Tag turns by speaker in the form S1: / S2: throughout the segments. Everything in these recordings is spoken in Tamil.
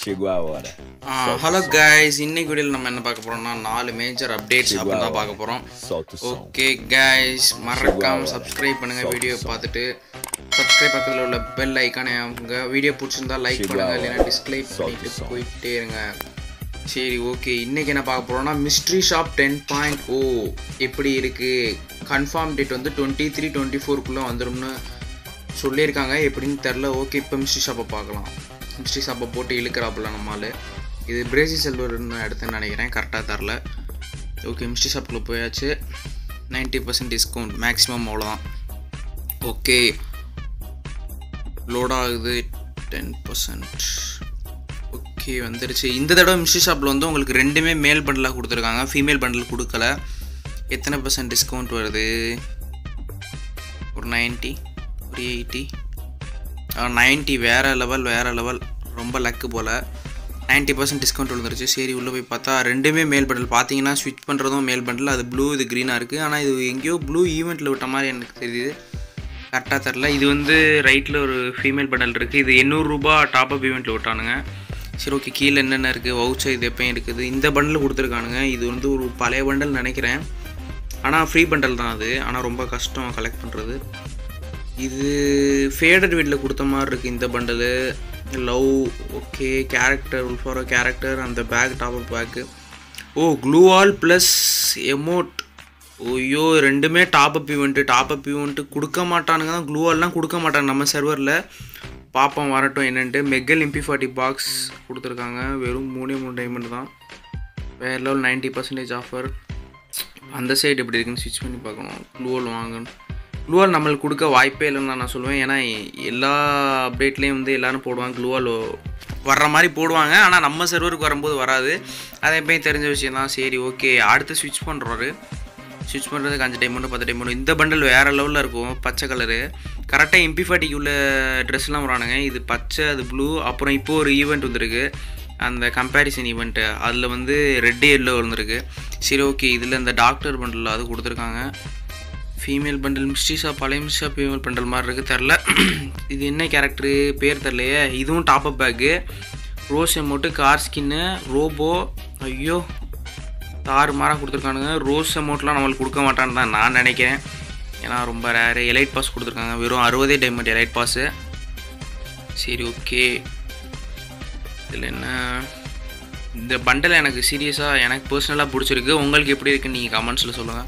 S1: Chegou a hora.
S2: Hello guys இன்னைக்கு வீடியோவில் நம்ம என்ன பார்க்க போறோம்னா நாலு மேஜர் அப்டேட்ஸ் அப்படின்னு தான் பார்க்க போகிறோம்
S1: Solta o som.
S2: Okay guys மறக்காம சப்ஸ்கிரைப் பண்ணுங்க வீடியோ பார்த்துட்டு சப்ஸ்கிரைப் பக்கத்தில் உள்ள பெல் ஐக்கானே அவங்க வீடியோ பிடிச்சிருந்தா லைக் பண்ணுங்க இல்லைன்னா டிஸ்லைக் பண்ணிட்டு போயிட்டே இருங்க சரி ஓகே இன்னைக்கு என்ன பார்க்க போறோம்னா mystery shop ten point o எப்படி இருக்கு கன்ஃபார்ம் டேட் வந்து டுவெண்ட்டி த்ரீ டுவெண்ட்டி ஃபோருக்குள்ளே வந்துடும்னு சொல்லியிருக்காங்க எப்படின்னு தெரில ஓகே இப்போ மிஸ்ட்ரி ஷாப்பை பார்க்கலாம் மிஸ்ட்ரி ஷாப்பை போட்டு இழுக்கிறாப்புல நம்மால் இது பிரேசி செல்வர்னு எடுத்தேன்னு நினைக்கிறேன் கரெக்டாக தரல ஓகே மிஸ்ட்ரி ஷாப்புக்குள்ளே போயாச்சு 90% பர்சன்ட் டிஸ்கவுண்ட் மேக்ஸிமம் அவ்வளோதான் ஓகே லோட் ஆகுது டென் பர்சன்ட் ஓகே வந்துருச்சு இந்த தடவை மிஸ்ட்ரி ஷாப்பில் வந்து உங்களுக்கு ரெண்டுமே மேல் பண்டலாக கொடுத்துருக்காங்க ஃபீமேல் பண்டல் கொடுக்கல எத்தனை பர்சன்ட் டிஸ்கவுண்ட் வருது ஒரு 90 ஒரு எயிட்டி நைன்ட்டி வேறு லெவல் வேறு லெவல் ரொம்ப லக்கு போல் 90% பர்சன்ட் டிஸ்கவுண்ட் விழுந்துருச்சு சரி உள்ளே போய் பார்த்தா ரெண்டுமே மேல் பண்டல் பார்த்தீங்கன்னா ஸ்விட்ச் பண்ணுறதும் மேல் பண்டல் அது ப்ளூ இது க்ரீனாக இருக்குது ஆனால் இது எங்கேயோ ப்ளூ ஈவெண்ட்டில் விட்ட மாதிரி எனக்கு தெரியுது கரெக்டாக தெரில இது வந்து ரைட்டில் ஒரு ஃபீமேல் பண்டல் இருக்குது இது எண்ணூறுரூபா டாப் அப் ஈவெண்ட்டில் விட்டானுங்க சரி ஓகே கீழே என்னென்ன இருக்குது வவுச்சர் இது எப்பயும் இருக்குது இந்த பண்டல் கொடுத்துருக்கானுங்க இது வந்து ஒரு பழைய பண்டல் நினைக்கிறேன் ஆனால் ஃப்ரீ பண்டல் தான் அது ஆனால் ரொம்ப கஷ்டம் கலெக்ட் பண்ணுறது இது ஃபேடட் வீட்டில் கொடுத்த மாதிரி இருக்குது இந்த பண்டலு லவ் ஓகே கேரக்டர் உல்ஃபாரோ கேரக்டர் அந்த பேக் டாப் அப் பேக்கு ஓ க்ளூவால் ப்ளஸ் எமோட் ஐயோ ரெண்டுமே top up event top up event கொடுக்க மாட்டானுங்க தான் க்ளூவால்லாம் கொடுக்க மாட்டாங்க நம்ம சர்வரில் பார்ப்போம் வரட்டும் என்னன்ட்டு மெக்கல் எம்பி ஃபார்ட்டி பாக்ஸ் கொடுத்துருக்காங்க வெறும் மூணே மூணு டைமண்ட் தான் வேறு லெவல் நைன்ட்டி பர்சன்டேஜ் ஆஃபர் அந்த சைடு எப்படி இருக்குன்னு ஸ்விட்ச் பண்ணி பார்க்கணும் க்ளூவல் வாங்கணும் க்ளூவால் நம்மளுக்கு கொடுக்க வாய்ப்பே இல்லைன்னு தான் நான் சொல்லுவேன் ஏன்னா எல்லா அப்டேட்லேயும் வந்து எல்லாரும் போடுவாங்க க்ளூவால் வர்ற மாதிரி போடுவாங்க ஆனால் நம்ம சர்வருக்கு வரும்போது வராது அது எப்பயும் தெரிஞ்ச விஷயம் தான் சரி ஓகே அடுத்து ஸ்விட்ச் பண்ணுறாரு ஸ்விட்ச் பண்ணுறதுக்கு அஞ்சு டைம் பத்து டைம் இந்த பண்டல் வேறு லெவலில் இருக்கும் பச்சை கலரு கரெக்டாக எம்பி ஃபார்ட்டிக்கு உள்ள ட்ரெஸ்லாம் வரானுங்க இது பச்சை அது ப்ளூ அப்புறம் இப்போ ஒரு ஈவெண்ட் வந்திருக்கு அந்த கம்பேரிசன் ஈவெண்ட்டு அதில் வந்து ரெட் எல்லோ வந்திருக்கு சரி ஓகே இதில் இந்த டாக்டர் பண்டல் அது கொடுத்துருக்காங்க ஃபீமேல் பண்டல் மிஸ்டிஸா பழைய மிஸ்டா ஃபீமேல் பண்டல் மாதிரி இருக்குது தெரில இது என்ன கேரக்டரு பேர் தெரிலையே இதுவும் top up pack rose amount car skin robo ஐயோ தாறு மாறாக கொடுத்துருக்கானுங்க ரோஸ் அமௌண்ட்லாம் நம்மளுக்கு கொடுக்க மாட்டான்னு தான் நான் நினைக்கிறேன் ஏன்னா ரொம்ப ரேரு எலைட் பாஸ் கொடுத்துருக்காங்க வெறும் அறுபதே டைமண்ட் எலைட் பாஸு சரி ஓகே இதில் என்ன இந்த பண்டல் எனக்கு சீரியஸாக எனக்கு பர்சனலாக பிடிச்சிருக்கு உங்களுக்கு எப்படி இருக்குன்னு நீங்கள் கமெண்ட்ஸில் சொல்லுங்கள்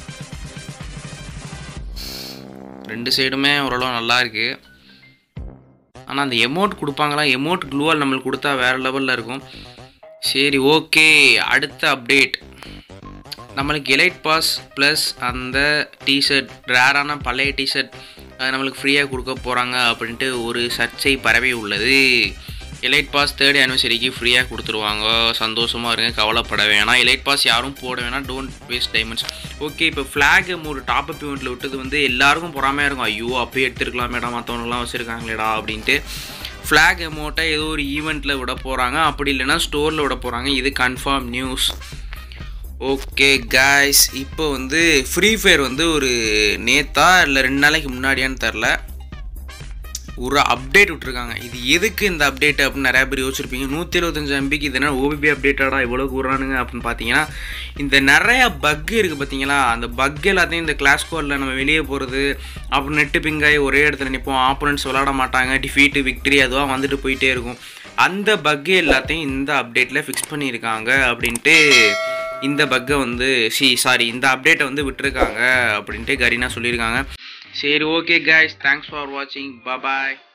S2: ரெண்டு சைடுமே ஓரளவு நல்லா இருக்கு ஆனால் அந்த எமௌண்ட் கொடுப்பாங்களா எமௌண்ட் க்ளூவால் நம்மளுக்கு கொடுத்தா வேறு லெவலில் இருக்கும் சரி ஓகே அடுத்த அப்டேட் நம்மளுக்கு எலைட் பாஸ் ப்ளஸ் அந்த டிஷர்ட் ரேரான பழைய டிஷர்ட் அது நம்மளுக்கு ஃப்ரீயாக கொடுக்க போகிறாங்க அப்படின்ட்டு ஒரு சர்ச்சை பரவி உள்ளது எலைட் பாஸ் தேர்ட் ஆனிவர்சரிக்கு ஃப்ரீயாக கொடுத்துருவாங்க சந்தோஷமாக இருங்க கவலைப்பட வேணாம் எலைட் பாஸ் யாரும் போட வேணாம் டோன்ட் வேஸ்ட் டைமண்ட்ஸ் ஓகே இப்போ ஃப்ளாக் ஒரு டாப் அப் ஈவெண்ட்டில் விட்டது வந்து எல்லாருக்கும் பொறாமையாக இருக்கும் ஐயோ அப்பயே எடுத்துருக்கலாம் மேடம் மற்றவங்களாம் வச்சுருக்காங்களேடா அப்படின்ட்டு ஃப்ளாக் அமௌண்ட்டை ஏதோ ஒரு ஈவெண்ட்டில் விட போகிறாங்க அப்படி இல்லைன்னா ஸ்டோரில் விட போகிறாங்க இது கன்ஃபார்ம் நியூஸ் ஓகே காய்ஸ் இப்போ வந்து ஃப்ரீ ஃபயர் வந்து ஒரு நேத்தா இல்லை ரெண்டு நாளைக்கு முன்னாடியான்னு தெரில ஒரு அப்டேட் விட்ருக்காங்க இது எதுக்கு இந்த அப்டேட் அப்படின்னு நிறையா பேர் யோசிச்சிருப்பீங்க நூற்றி எழுபத்தஞ்சு எம்பிக்கு இது என்ன ஓபிபி அப்டேட்டடா இவ்வளோ கூறானுங்க அப்படின்னு பார்த்தீங்கன்னா இந்த நிறைய பக் இருக்குது பார்த்தீங்களா அந்த பக் எல்லாத்தையும் இந்த கிளாஸ் கோரில் நம்ம வெளியே போகிறது அப்புறம் நெட்டு பிங்காய் ஒரே இடத்துல நிற்போம் ஆப்போனன்ட்ஸ் விளாட மாட்டாங்க டிஃபீட்டு விக்டரி அதுவாக வந்துட்டு போயிட்டே இருக்கும் அந்த பக்கு எல்லாத்தையும் இந்த அப்டேட்டில் ஃபிக்ஸ் பண்ணியிருக்காங்க அப்படின்ட்டு இந்த பக்கை வந்து சி சாரி இந்த அப்டேட்டை வந்து விட்டுருக்காங்க அப்படின்ட்டு கரீனா சொல்லியிருக்காங்க சரி ஓகே கைஸ் தேங்க்ஸ் ஃபார் வாட்சிங் பாய்